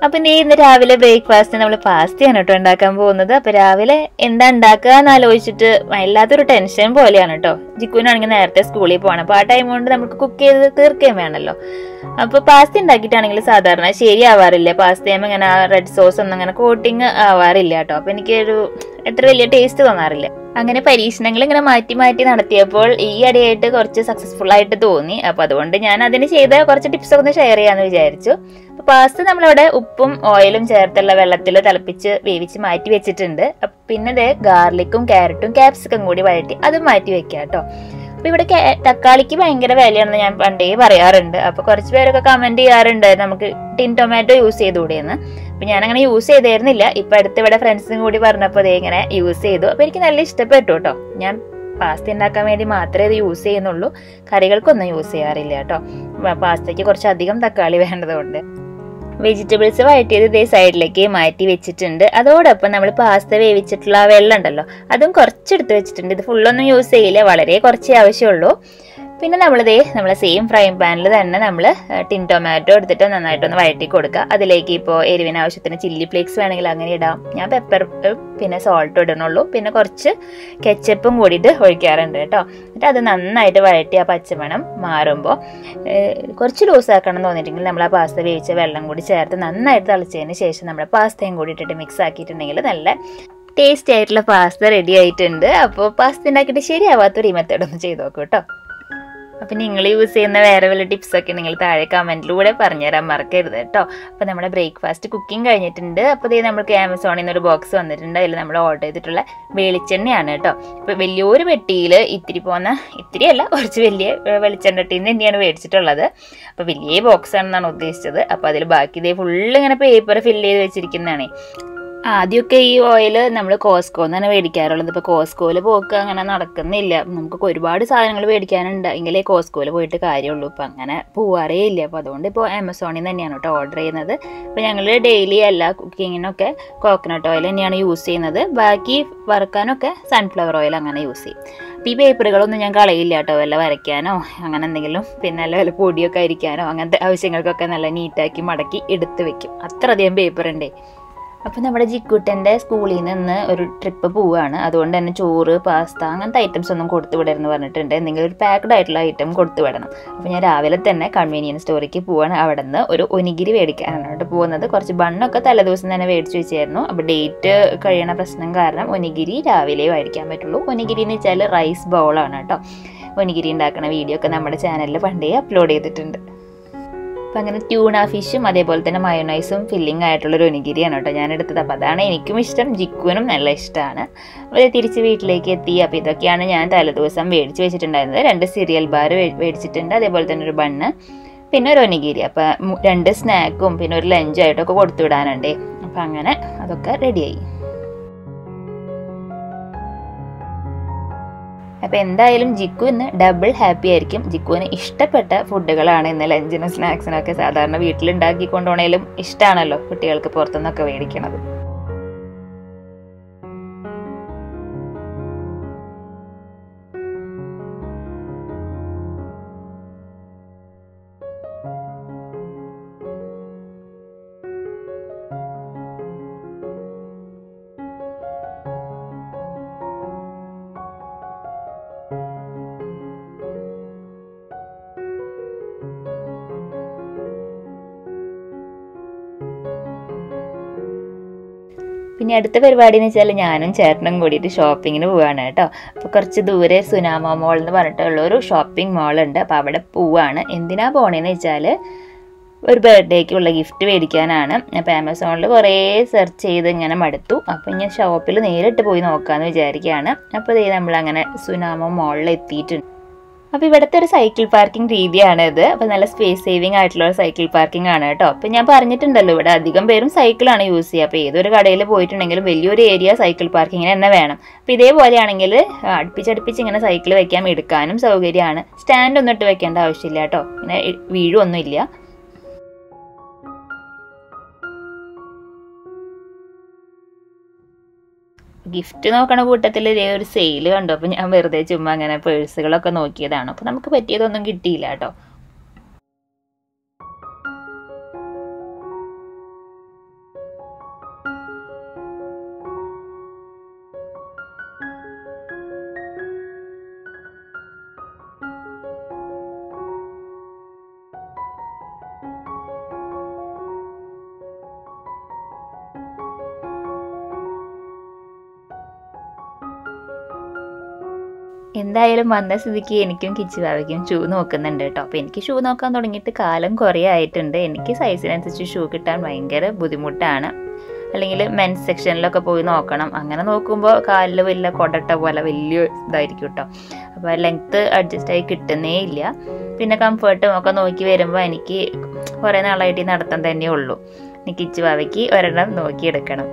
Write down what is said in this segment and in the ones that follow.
അപ്പൊ നീ ഇന്ന് രാവിലെ ബ്രേക്ക്ഫാസ്റ്റ് നമ്മൾ പാസ്തയാണ് കേട്ടോ ഉണ്ടാക്കാൻ പോകുന്നത് അപ്പൊ രാവിലെ എന്താ ഉണ്ടാക്കുക എന്ന് ആലോചിച്ചിട്ട് വല്ലാത്തൊരു ടെൻഷൻ പോലെയാണ് കേട്ടോ ജിക്കുവിനാണെങ്കിൽ നേരത്തെ സ്കൂളിൽ പോകണം അപ്പൊ ആ ടൈം കൊണ്ട് നമുക്ക് കുക്ക് ചെയ്ത് തീർക്കുകയും വേണമല്ലോ അപ്പൊ പാസ്ത ഉണ്ടാക്കിയിട്ടാണെങ്കിൽ സാധാരണ ശരിയാവാറില്ല പാസ്തയും ഇങ്ങനെ റെഡ് സോസ് ഒന്നും അങ്ങനെ കോട്ടിങ് ആവാറില്ല കേട്ടോ അപ്പൊ എനിക്കൊരു എത്ര വലിയ ടേസ്റ്റ് തോന്നാറില്ല അങ്ങനെ പരീക്ഷണങ്ങൾ ഇങ്ങനെ മാറ്റി മാറ്റി നടത്തിയപ്പോൾ ഈ അടിയായിട്ട് കുറച്ച് സക്സസ്ഫുൾ ആയിട്ട് തോന്നി അപ്പൊ അതുകൊണ്ട് ഞാൻ അതിന് ചെയ്ത കുറച്ച് ടിപ്സ് ഒന്ന് ഷെയർ ചെയ്യാന്ന് വിചാരിച്ചു അപ്പൊ പാസ്ത നമ്മളിവിടെ ഉപ്പും ഓയിലും ചേർത്തുള്ള വെള്ളത്തിൽ തിളപ്പിച്ച് വേവിച്ച് മാറ്റി വെച്ചിട്ടുണ്ട് അപ്പൊ പിന്നെ ഇത് ഗാർലിക്കും ക്യാരറ്റും ക്യാപ്സിക്കം കൂടി വഴറ്റി അത് മാറ്റി വെക്കാം കേട്ടോ അപ്പൊ ഇവിടെ കേ- തക്കാളിക്ക് ഭയങ്കര വിലയാണെന്ന് ഞാൻ പണ്ടേ പറയാറുണ്ട് അപ്പൊ കുറച്ച് പേരൊക്കെ കമന്റ് ചെയ്യാറുണ്ട് നമുക്ക് ടിൻ ടൊമാറ്റോ യൂസ് ചെയ്തുകൂടെയെന്ന് അപ്പൊ ഞാൻ അങ്ങനെ യൂസ് ചെയ്തായിരുന്നില്ല ഇപ്പൊ അടുത്ത് ഇവിടെ ഫ്രണ്ട്സും കൂടി പറഞ്ഞപ്പോൾ അതേ ഇങ്ങനെ യൂസ് ചെയ്തു അപ്പൊ എനിക്ക് നല്ല ഇഷ്ടപ്പെട്ടു കേട്ടോ ഞാൻ പാസ്ത ഉണ്ടാക്കാൻ വേണ്ടി മാത്രമേ ഇത് യൂസ് ചെയ്യുന്നുള്ളൂ കറികൾക്കൊന്നും യൂസ് ചെയ്യാറില്ല കേട്ടോ പാസ്തയ്ക്ക് കുറച്ച് അധികം തക്കാളി വേണ്ടതുകൊണ്ട് വെജിറ്റബിൾസ് വഴറ്റിയത് ഇതേ സൈഡിലേക്ക് മാറ്റി വെച്ചിട്ടുണ്ട് അതോടൊപ്പം നമ്മൾ പാസ്ത വേവിച്ചിട്ടുള്ള ആ വെള്ളം ഉണ്ടല്ലോ അതും കുറച്ചെടുത്ത് വെച്ചിട്ടുണ്ട് ഇത് ഫുള്ളൊന്നും യൂസ് ചെയ്യില്ല വളരെ കുറച്ചേ ആവശ്യമുള്ളൂ പിന്നെ നമ്മളിതേ നമ്മളെ സെയിം ഫ്രൈ പാനിൽ തന്നെ നമ്മൾ ടിൻ ടൊമാറ്റോ എടുത്തിട്ട് നന്നായിട്ടൊന്ന് വഴറ്റി കൊടുക്കുക അതിലേക്ക് ഇപ്പോൾ എരിവിന് ആവശ്യത്തിന് ചില്ലി ഫ്ലേക്സ് വേണമെങ്കിൽ അങ്ങനെ ഇടാം ഞാൻ പെപ്പർ പിന്നെ സോൾട്ട് ഇടണുള്ളൂ പിന്നെ കുറച്ച് കെച്ചപ്പും കൂടിയിട്ട് ഒഴിക്കാറുണ്ട് കേട്ടോ എന്നിട്ട് അത് നന്നായിട്ട് വഴറ്റി ആ പച്ചമണം മാറുമ്പോൾ കുറച്ച് ലൂസാക്കണം എന്ന് തോന്നിയിട്ടുണ്ടെങ്കിൽ നമ്മൾ ആ പാസ്ത വേവിച്ച വെള്ളം കൂടി ചേർത്ത് നന്നായിട്ട് തിളച്ചതിന് ശേഷം നമ്മുടെ പാസ്തയും കൂടി ഇട്ടിട്ട് മിക്സ് ആക്കിയിട്ടുണ്ടെങ്കിൽ നല്ല ടേസ്റ്റി ആയിട്ടുള്ള പാസ്ത റെഡി ആയിട്ടുണ്ട് അപ്പോൾ പാസ്ത ഉണ്ടാക്കിയിട്ട് ശരിയാവാത്തൊരു ഈ മെത്തേഡ് ഒന്ന് ചെയ്ത് നോക്കൂ കേട്ടോ അപ്പം നിങ്ങൾ യൂസ് ചെയ്യുന്ന വേറെ വല്ല ടിപ്സ് ഒക്കെ നിങ്ങൾ താഴെ കമൻറ്റിലൂടെ പറഞ്ഞുതരാൻ മറക്കരുത് കേട്ടോ അപ്പോൾ നമ്മുടെ ബ്രേക്ക്ഫാസ്റ്റ് കുക്കിംഗ് കഴിഞ്ഞിട്ടുണ്ട് അപ്പോൾ ഇതേ നമുക്ക് ആമസോണിൽ നിന്ന് ഒരു ബോക്സ് വന്നിട്ടുണ്ട് അതിൽ നമ്മൾ ഓർഡർ ചെയ്തിട്ടുള്ള വെളിച്ചെണ്ണയാണ് കേട്ടോ അപ്പോൾ വലിയൊരു പെട്ടിയിൽ ഇത്തിരി പോകുന്ന ഇത്തിരി അല്ല കുറച്ച് വലിയ ഏർ, വെളിച്ചെണ്ണട്ടിയിൽ നിന്ന് തന്നെയാണ് മേടിച്ചിട്ടുള്ളത് അപ്പോൾ വലിയ ബോക്സ് ആണെന്നാണ് ഉദ്ദേശിച്ചത് അപ്പോൾ അതിൽ ബാക്കി ഇതേ ഫുള്ള് ഇങ്ങനെ പേപ്പർ ഫില്ല് ചെയ്ത് വെച്ചിരിക്കുന്നതാണേ ആദ്യമൊക്കെ ഈ ഓയിൽ നമ്മൾ കോസ്കോന്ന് തന്നെ മേടിക്കാറുള്ളത് ഇപ്പോൾ കോസ്കോയിൽ പോക്ക് അങ്ങനെ നടക്കുന്നില്ല നമുക്ക് ഒരുപാട് സാധനങ്ങൾ മേടിക്കാനുണ്ട് എങ്കിലേ കോസ്കോയിൽ പോയിട്ട് കാര്യമുള്ളൂ ഇപ്പം അങ്ങനെ പോവാറേ ഇല്ല അപ്പോൾ അതുകൊണ്ട് ഇപ്പോൾ ആമസോണിൽ നിന്ന് തന്നെയാണ് കേട്ടോ ഓർഡർ ചെയ്യുന്നത് അപ്പോൾ ഞങ്ങൾ ഡെയിലി എല്ലാ കുക്കിങ്ങിനൊക്കെ കോക്കനട്ട് ഓയിൽ തന്നെയാണ് യൂസ് ചെയ്യുന്നത് ബാക്കി വറുക്കാനൊക്കെ സൺഫ്ലവർ ഓയിൽ അങ്ങനെ യൂസ് ചെയ്യും അപ്പോൾ ഈ പേപ്പറുകളൊന്നും ഞാൻ കളയില്ല കേട്ടോ വല്ല വരയ്ക്കാനോ അങ്ങനെ എന്തെങ്കിലും പിന്നെ നല്ല വല്ല പൊടിയൊക്കെ അരിക്കാനോ അങ്ങനത്തെ ആവശ്യങ്ങൾക്കൊക്കെ നല്ല നീറ്റാക്കി മടക്കി എടുത്ത് വെക്കും അത്രയധികം പേപ്പർ ഉണ്ടേ അപ്പോൾ നമ്മുടെ ജിക്കുട്ടൻ്റെ സ്കൂളിൽ നിന്ന് ഒരു ട്രിപ്പ് പോവുകയാണ് അതുകൊണ്ട് തന്നെ ചോറ് പാസ്ത അങ്ങനത്തെ ഐറ്റംസ് ഒന്നും കൊടുത്തു വിടരുന്ന് പറഞ്ഞിട്ടുണ്ട് എന്തെങ്കിലും ഒരു പാക്ഡ് ആയിട്ടുള്ള ഐറ്റം കൊടുത്തു വിടണം അപ്പോൾ ഞാൻ രാവിലെ തന്നെ കൺവീനിയൻസ് സ്റ്റോറിലേക്ക് പോവാണ് അവിടെ നിന്ന് ഒരു ഒനിഗിരി മേടിക്കാനാണ് കേട്ടോ പോകുന്നത് കുറച്ച് ബണ്ണൊക്കെ തലേദിവസം തന്നെ മേടിച്ച് വെച്ചായിരുന്നു അപ്പോൾ ഡേറ്റ് കഴിയണ പ്രശ്നം കാരണം ഒനിഗിരി രാവിലെ മേടിക്കാൻ പറ്റുള്ളൂ ഒനിഗിരി എന്ന് വെച്ചാൽ റൈസ് ബൗളാണ് കേട്ടോ ഒനിഗിരി ഉണ്ടാക്കുന്ന വീഡിയോ ഒക്കെ നമ്മുടെ ചാനലിൽ പണ്ടേ അപ്ലോഡ് ചെയ്തിട്ടുണ്ട് അപ്പം അങ്ങനെ ട്യൂണ ഫിഷും അതേപോലെ തന്നെ മയോണൈസും ഫില്ലിംഗ് ആയിട്ടുള്ളൊരു ഒനിഗിരിയാണ് കേട്ടോ ഞാൻ എടുത്തത് അപ്പോൾ അതാണ് എനിക്കും ഇഷ്ടം ജിക്കുവിനും നല്ല ഇഷ്ടമാണ് അപ്പോൾ തിരിച്ച് വീട്ടിലേക്ക് എത്തി അപ്പോൾ ഇതൊക്കെയാണ് ഞാൻ തലേദിവസം മേടിച്ച് വെച്ചിട്ടുണ്ടായിരുന്നത് രണ്ട് സീരിയൽ ബാർ മേടിച്ചിട്ടുണ്ട് അതേപോലെ തന്നെ ഒരു ബണ്ണ് പിന്നെ ഒരു ഒനിഗിരി അപ്പോൾ രണ്ട് സ്നാക്കും പിന്നെ ഒരു ലഞ്ചും ആയിട്ടൊക്കെ കൊടുത്തു വിടാനുണ്ടേ അപ്പം അങ്ങനെ അതൊക്കെ റെഡിയായി അപ്പോൾ എന്തായാലും ജിക്കു ഇന്ന് ഡബിൾ ഹാപ്പി ആയിരിക്കും ജിക്കുവിന് ഇഷ്ടപ്പെട്ട ഫുഡുകളാണ് ഇന്ന് ലഞ്ചിനും സ്നാക്സിനും ഒക്കെ സാധാരണ വീട്ടിലുണ്ടാക്കി കൊണ്ടുപോണേലും ഇഷ്ടമാണല്ലോ കുട്ടികൾക്ക് പുറത്തുനിന്നൊക്കെ മേടിക്കണത് പിന്നെ അടുത്ത പരിപാടി എന്ന് വെച്ചാൽ ഞാനും ചേട്ടനും കൂടിയിട്ട് ഷോപ്പിങ്ങിന് പോവാണ് കേട്ടോ അപ്പോൾ കുറച്ച് ദൂരെ സുനാമ മോൾ എന്ന് പറഞ്ഞിട്ടുള്ള ഒരു ഷോപ്പിംഗ് മോൾ ഉണ്ട് അപ്പോൾ അവിടെ പോവാണ് എന്തിനാ പോണേന്ന് വെച്ചാൽ ഒരു ബർത്ത്ഡേക്കുള്ള ഗിഫ്റ്റ് മേടിക്കാനാണ് അപ്പോൾ ആമസോണിൽ കുറേ സെർച്ച് ചെയ്ത് ഇങ്ങനെ മടുത്തു അപ്പോൾ ഞാൻ ഷോപ്പിൽ നേരിട്ട് പോയി നോക്കാമെന്ന് വിചാരിക്കുകയാണ് അപ്പോൾ ഇതേ നമ്മളങ്ങനെ സുനാമ മോളിൽ എത്തിയിട്ടുണ്ട് അപ്പോൾ ഇവിടുത്തെ ഒരു സൈക്കിൾ പാർക്കിംഗ് രീതിയാണ് ഇത് അപ്പോൾ നല്ല സ്പേസ് സേവിങ് ആയിട്ടുള്ള ഒരു സൈക്കിൾ പാർക്കിംഗ് ആണ് കേട്ടോ അപ്പോൾ ഞാൻ പറഞ്ഞിട്ടുണ്ടല്ലോ ഇവിടെ അധികം പേരും സൈക്കിളാണ് യൂസ് ചെയ്യുക അപ്പോൾ ഏതൊരു കടയിൽ പോയിട്ടുണ്ടെങ്കിലും വലിയൊരു ഏരിയ സൈക്കിൾ പാർക്കിങ്ങിന് തന്നെ വേണം അപ്പോൾ ഇതേപോലെയാണെങ്കിൽ അടുപ്പിച്ചടുപ്പിച്ച് ഇങ്ങനെ സൈക്കിൾ വെക്കാൻ എടുക്കാനും സൗകര്യമാണ് സ്റ്റാൻഡ് ഒന്നും ഇട്ട് വെക്കേണ്ട ആവശ്യമില്ല കേട്ടോ ഇങ്ങനെ വീഴുമൊന്നുമില്ല ഗിഫ്റ്റ് നോക്കണ കൂട്ടത്തിൽ ഇതേ ഒരു സെയിൽ കണ്ടു അപ്പോൾ ഞാൻ വെറുതെ ചുമ്മാ അങ്ങനെ പേഴ്സുകളൊക്കെ നോക്കിയതാണ് അപ്പോൾ നമുക്ക് പറ്റിയതൊന്നും കിട്ടിയില്ല കേട്ടോ എന്തായാലും വന്ന സ്ഥിതിക്ക് എനിക്കും കിച്ചു ബാവയ്ക്കും ഷൂ നോക്കുന്നുണ്ട് കേട്ടോ അപ്പോൾ എനിക്ക് ഷൂ നോക്കാൻ തുടങ്ങിയിട്ട് കാലം കുറേ ആയിട്ടുണ്ട് എനിക്ക് സൈസിനനുസരിച്ച് ഷൂ കിട്ടാൻ ഭയങ്കര ബുദ്ധിമുട്ടാണ് അല്ലെങ്കിൽ മെൻസ് സെക്ഷനിലൊക്കെ പോയി നോക്കണം അങ്ങനെ നോക്കുമ്പോൾ കാലിൽ വലിയ കൊടട്ട പോലെ വലിയ ഇതായിരിക്കും കേട്ടോ അപ്പോൾ ലെങ്ത്ത് അഡ്ജസ്റ്റ് ആയി കിട്ടുന്നേ ഇല്ല പിന്നെ കംഫർട്ടും ഒക്കെ നോക്കി വരുമ്പോൾ എനിക്ക് കുറേ നാളായിട്ട് ഈ നടത്തം തന്നെ ഉള്ളൂ ഇനി കിച്ചു ബാവയ്ക്ക് ഒരെണ്ണം നോക്കിയെടുക്കണം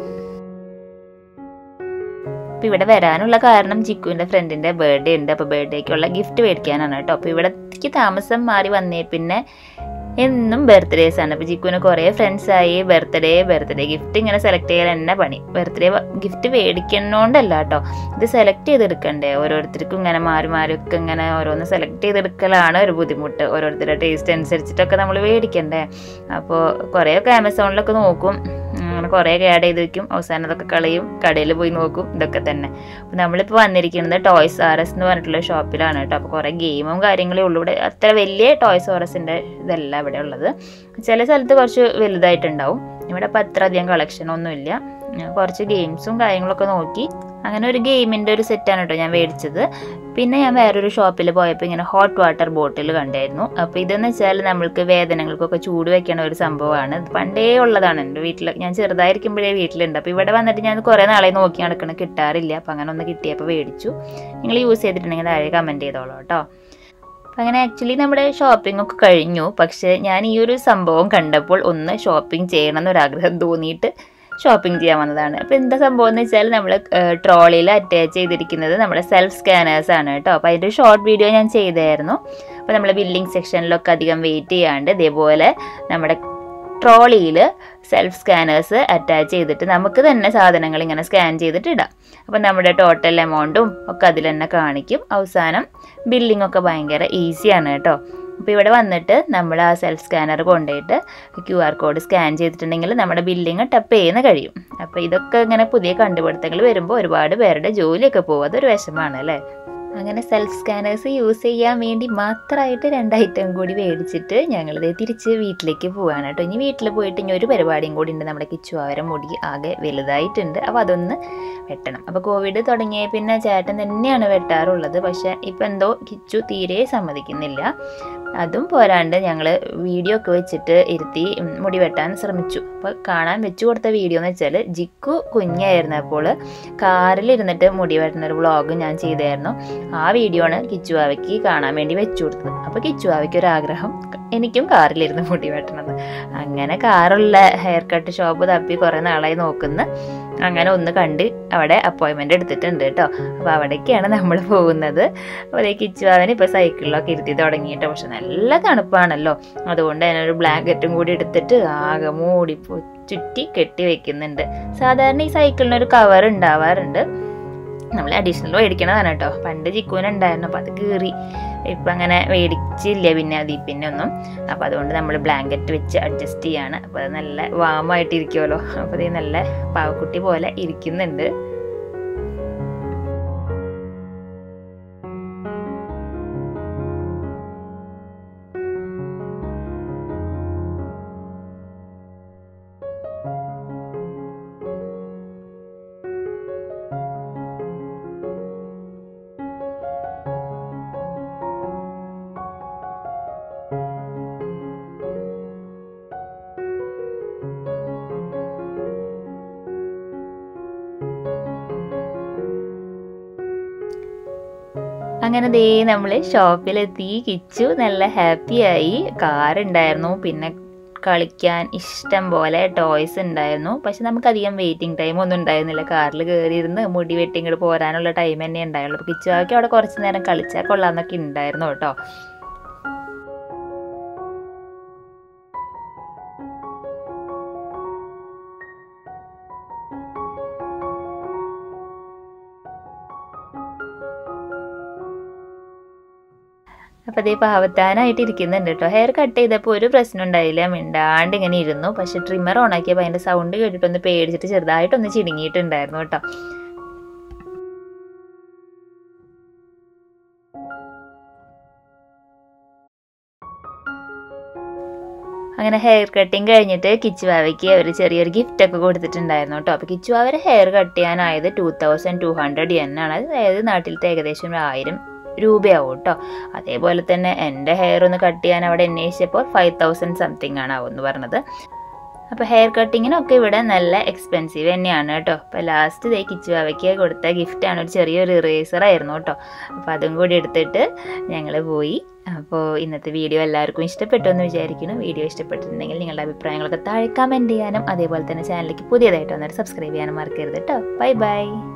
അപ്പോൾ ഇവിടെ വരാനുള്ള കാരണം ജിക്കുവിൻ്റെ ഫ്രണ്ടിൻ്റെ ബർത്ത്ഡേ ഉണ്ട് അപ്പോൾ ബർത്ത്ഡേക്കുള്ള ഗിഫ്റ്റ് മേടിക്കാനാണ് കേട്ടോ അപ്പോൾ ഇവിടേക്ക് താമസം മാറി വന്നേ പിന്നെ എന്നും ബർത്ത്ഡേസ് ആണ് അപ്പോൾ ജിക്കുവിന് കുറേ ഫ്രണ്ട്സായി ബർത്ത്ഡേ ബർത്ത്ഡേ ഗിഫ്റ്റ് ഇങ്ങനെ സെലക്ട് ചെയ്യാൻ തന്നെ പണി ബർത്ത്ഡേ ഗിഫ്റ്റ് മേടിക്കണോണ്ടല്ല കേട്ടോ ഇത് സെലക്ട് ചെയ്തെടുക്കണ്ടേ ഓരോരുത്തർക്കും ഇങ്ങനെ മാറി മാറി ഒക്കെ ഇങ്ങനെ ഓരോന്ന് സെലക്ട് ചെയ്തെടുക്കലാണ് ഒരു ബുദ്ധിമുട്ട് ഓരോരുത്തരുടെ ടേസ്റ്റ് അനുസരിച്ചിട്ടൊക്കെ നമ്മൾ മേടിക്കണ്ടേ അപ്പോൾ കുറേയൊക്കെ ആമസോണിലൊക്കെ നോക്കും അങ്ങനെ കുറേയൊക്കെ ആഡ് ചെയ്ത് വെക്കും അവസാനം അതൊക്കെ കളയും കടയിൽ പോയി നോക്കും ഇതൊക്കെ തന്നെ അപ്പോൾ നമ്മളിപ്പോൾ വന്നിരിക്കുന്നത് ടോയ്സ് ആർ എസ് എന്ന് പറഞ്ഞിട്ടുള്ള ഷോപ്പിലാണ് കേട്ടോ അപ്പോൾ കുറേ ഗെയിമും കാര്യങ്ങളേ ഉള്ളൂ ഇവിടെ അത്ര വലിയ ടോയ്സ് ആർ എസിൻ്റെ ഇതല്ല ഇവിടെ ഉള്ളത് ചില സ്ഥലത്ത് കുറച്ച് വലുതായിട്ടുണ്ടാവും ഇവിടെ അപ്പോൾ അത്ര അധികം കളക്ഷൻ ഒന്നുമില്ല ഞാൻ കുറച്ച് ഗെയിംസും കാര്യങ്ങളൊക്കെ നോക്കി അങ്ങനെ ഒരു ഗെയിമിൻ്റെ ഒരു സെറ്റാണ് കേട്ടോ ഞാൻ മേടിച്ചത് പിന്നെ ഞാൻ വേറൊരു ഷോപ്പിൽ പോയപ്പോൾ ഇങ്ങനെ ഹോട്ട് വാട്ടർ ബോട്ടിൽ കണ്ടായിരുന്നു അപ്പോൾ ഇതെന്ന് വെച്ചാൽ നമ്മൾക്ക് വേദനകൾക്കൊക്കെ ചൂട് വെക്കണ ഒരു സംഭവമാണ് ഇത് പണ്ടേ ഉള്ളതാണ് എൻ്റെ വീട്ടിൽ ഞാൻ ചെറുതായിരിക്കുമ്പോഴേ വീട്ടിലുണ്ട് അപ്പോൾ ഇവിടെ വന്നിട്ട് ഞാൻ കുറേ നാളെ നോക്കി നടക്കണം കിട്ടാറില്ല അപ്പോൾ അങ്ങനെ ഒന്ന് കിട്ടിയപ്പോൾ മേടിച്ചു നിങ്ങൾ യൂസ് ചെയ്തിട്ടുണ്ടെങ്കിൽ താഴെ കമൻറ്റ് ചെയ്തോളൂ കേട്ടോ അപ്പം അങ്ങനെ ആക്ച്വലി നമ്മുടെ ഷോപ്പിംഗ് ഒക്കെ കഴിഞ്ഞു പക്ഷേ ഞാൻ ഈ ഒരു സംഭവം കണ്ടപ്പോൾ ഒന്ന് ഷോപ്പിംഗ് ചെയ്യണം എന്നൊരാഗ്രഹം തോന്നിയിട്ട് ഷോപ്പിംഗ് ചെയ്യാൻ വന്നതാണ് അപ്പോൾ എന്താ സംഭവം എന്ന് വെച്ചാൽ നമ്മൾ ട്രോളിയിൽ അറ്റാച്ച് ചെയ്തിരിക്കുന്നത് നമ്മുടെ സെൽഫ് സ്കാനേഴ്സ് ആണ് കേട്ടോ അപ്പോൾ അതിൻ്റെ ഷോർട്ട് വീഡിയോ ഞാൻ ചെയ്തായിരുന്നു അപ്പോൾ നമ്മൾ ബില്ലിംഗ് സെക്ഷനിലൊക്കെ അധികം വെയിറ്റ് ചെയ്യാണ്ട് ഇതേപോലെ നമ്മുടെ ട്രോളിയിൽ സെൽഫ് സ്കാനേഴ്സ് അറ്റാച്ച് ചെയ്തിട്ട് നമുക്ക് തന്നെ സാധനങ്ങൾ ഇങ്ങനെ സ്കാൻ ചെയ്തിട്ട് ഇടാം അപ്പോൾ നമ്മുടെ ടോട്ടൽ എമൗണ്ടും ഒക്കെ അതിൽ തന്നെ കാണിക്കും അവസാനം ബില്ലിംഗ് ഒക്കെ ഭയങ്കര ഈസിയാണ് കേട്ടോ അപ്പോൾ ഇവിടെ വന്നിട്ട് നമ്മൾ ആ സെൽഫ് സ്കാനർ കൊണ്ടുപോയിട്ട് ക്യു ആർ കോഡ് സ്കാൻ ചെയ്തിട്ടുണ്ടെങ്കിൽ നമ്മുടെ ബില്ലിങ് ടപ്പ് ചെയ്യുന്ന കഴിയും അപ്പോൾ ഇതൊക്കെ ഇങ്ങനെ പുതിയ കണ്ടുപിടുത്തങ്ങൾ വരുമ്പോൾ ഒരുപാട് പേരുടെ ജോലിയൊക്കെ പോകും അതൊരു വിഷമമാണ് അല്ലേ അങ്ങനെ സെൽഫ് സ്കാനേഴ്സ് യൂസ് ചെയ്യാൻ വേണ്ടി മാത്രമായിട്ട് രണ്ട് ഐറ്റം കൂടി മേടിച്ചിട്ട് ഞങ്ങളിത് തിരിച്ച് വീട്ടിലേക്ക് പോവാണ് കേട്ടോ ഇനി വീട്ടിൽ പോയിട്ട് ഇനി ഒരു പരിപാടിയും കൂടി ഉണ്ട് നമ്മുടെ കിച്ചുവാവരം മുടി ആകെ വലുതായിട്ടുണ്ട് അപ്പോൾ അതൊന്ന് വെട്ടണം അപ്പോൾ കോവിഡ് തുടങ്ങിയ പിന്നെ ചേട്ടൻ തന്നെയാണ് വെട്ടാറുള്ളത് പക്ഷേ ഇപ്പം എന്തോ കിച്ചു തീരെ സമ്മതിക്കുന്നില്ല അതും പോരാണ്ട് ഞങ്ങൾ വീഡിയോ ഒക്കെ വെച്ചിട്ട് ഇരുത്തി ഉം, മുടി വെട്ടാൻ ശ്രമിച്ചു അപ്പോൾ കാണാൻ വെച്ചു കൊടുത്ത വീഡിയോ എന്ന് വെച്ചാൽ ജിക്കു കുഞ്ഞായിരുന്നപ്പോൾ കാറിലിരുന്നിട്ട് മുടി വെട്ടുന്ന ഒരു വ്ളോഗ് ഞാൻ ചെയ്തായിരുന്നു ആ വീഡിയോ ആണ് കിച്ചുവാവയ്ക്ക് കാണാൻ വേണ്ടി വെച്ചു കൊടുത്തത് അപ്പോൾ കിച്ചുവാവയ്ക്ക് ഒരു ആഗ്രഹം എനിക്കും കാറിലിരുന്ന് മുടി വെട്ടണത് അങ്ങനെ കാറുള്ള ഹെയർ കട്ട് ഷോപ്പ് തപ്പി കുറേ നാളായി നോക്കുന്നു അങ്ങനെ ഒന്ന് കണ്ട് അവിടെ അപ്പോയിൻമെൻ്റ് എടുത്തിട്ടുണ്ട് കേട്ടോ അപ്പോൾ അവിടേക്കാണ് നമ്മൾ പോകുന്നത് അപ്പോൾ അതേ കിച്ചുവാവന് ഇപ്പോൾ സൈക്കിളിലൊക്കെ ഇരുത്തി തുടങ്ങിയിട്ട് പക്ഷെ നല്ല തണുപ്പാണല്ലോ അതുകൊണ്ട് അതിനൊരു ബ്ലാങ്കറ്റും കൂടി എടുത്തിട്ട് ആകെ മൂടി പൊ- ചുറ്റി കെട്ടി വെക്കുന്നുണ്ട് സാധാരണ ഈ സൈക്കിളിന് ഒരു കവർ ഉണ്ടാവാറുണ്ട് നമ്മൾ അഡീഷണൽ മേടിക്കണതാണ് കേട്ടോ പണ്ട് ചിക്കൂന് ഉണ്ടായിരുന്നു അപ്പോൾ അത് കീറി ഇപ്പം അങ്ങനെ മേടിച്ചില്ല പിന്നെ അതിൽ പിന്നെ ഒന്നും അപ്പോൾ അതുകൊണ്ട് നമ്മൾ ബ്ലാങ്കറ്റ് വെച്ച് അഡ്ജസ്റ്റ് ചെയ്യാണ് അപ്പോൾ അത് നല്ല വാമായിട്ട് ഇരിക്കുമല്ലോ അപ്പോൾ ഇത് നല്ല പാവക്കുട്ടി പോലെ ഇരിക്കുന്നുണ്ട് അങ്ങനെ ദേ നമ്മൾ ഷോപ്പിലെത്തി കിച്ചു നല്ല ഹാപ്പിയായി കാർ ഉണ്ടായിരുന്നു പിന്നെ കളിക്കാൻ ഇഷ്ടം പോലെ ടോയ്സ് ഉണ്ടായിരുന്നു പക്ഷെ നമുക്ക് അധികം വെയിറ്റിംഗ് ടൈം ഒന്നും ഉണ്ടായിരുന്നില്ല കാറിൽ കയറിയിരുന്ന് മുടി വെട്ടി ഇങ്ങോട്ട് പോരാനുള്ള ടൈം തന്നെ ഉണ്ടായുള്ളൂ അപ്പോൾ കിച്ചുവാക്കി അവിടെ കുറച്ച് നേരം കളിച്ചാൽ കൊള്ളാമെന്നൊക്കെ ഉണ്ടായിരുന്നു കേട്ടോ അപ്പോൾ അതേ പാവത്താനായിട്ട് ഇരിക്കുന്നുണ്ട് കേട്ടോ ഹെയർ കട്ട് ചെയ്തപ്പോൾ ഒരു പ്രശ്നം ഉണ്ടായില്ല മിണ്ടാണ്ട് ഇങ്ങനെ ഇരുന്നു പക്ഷെ ട്രിമ്മർ ഓണാക്കിയപ്പോൾ അതിൻ്റെ സൗണ്ട് കേട്ടിട്ടൊന്ന് പേടിച്ചിട്ട് ചെറുതായിട്ടൊന്ന് ചിടുങ്ങിയിട്ടുണ്ടായിരുന്നു കേട്ടോ അങ്ങനെ ഹെയർ കട്ടിങ് കഴിഞ്ഞിട്ട് കിച്ചുവാവയ്ക്ക് ഒരു ചെറിയൊരു ഗിഫ്റ്റ് ഒക്കെ കൊടുത്തിട്ടുണ്ടായിരുന്നു കേട്ടോ അപ്പോൾ കിച്ചുവാവരെ ഹെയർ കട്ട് ചെയ്യാനായത് ടു തൗസൻഡ് ടു ഹൺഡ്രഡ് എൻ ആണ് അതായത് നാട്ടിലത്തെ ഏകദേശം ഒരു ആയിരം രൂപയാവും കേട്ടോ അതേപോലെ തന്നെ എൻ്റെ ഹെയർ ഒന്ന് കട്ട് ചെയ്യാൻ അവിടെ അന്വേഷിച്ചപ്പോൾ ഫൈവ് തൗസൻഡ് സംതിങ് ആണ് ആവും എന്ന് പറഞ്ഞത് അപ്പോൾ ഹെയർ കട്ടിങ്ങിനൊക്കെ ഇവിടെ നല്ല എക്സ്പെൻസീവ് തന്നെയാണ് കേട്ടോ അപ്പോൾ ലാസ്റ്റ് ഇതേ കിച്ചുവാവയ്ക്ക് കൊടുത്ത ഗിഫ്റ്റാണ് ഒരു ചെറിയൊരു ഇറേസർ ആയിരുന്നു കേട്ടോ അപ്പോൾ അതും കൂടി എടുത്തിട്ട് ഞങ്ങൾ പോയി അപ്പോൾ ഇന്നത്തെ വീഡിയോ എല്ലാവർക്കും ഇഷ്ടപ്പെട്ടു എന്ന് വിചാരിക്കുന്നു വീഡിയോ ഇഷ്ടപ്പെട്ടിട്ടുണ്ടെങ്കിൽ നിങ്ങളുടെ അഭിപ്രായങ്ങളൊക്കെ താഴെ കമൻറ്റ് ചെയ്യാനും അതേപോലെ തന്നെ ചാനലിലേക്ക് പുതിയതായിട്ട് വന്നിട്ട് സബ്സ്ക്രൈബ് ചെയ്യാനും മറക്കരുത് കേട്ടോ ബൈ ബൈ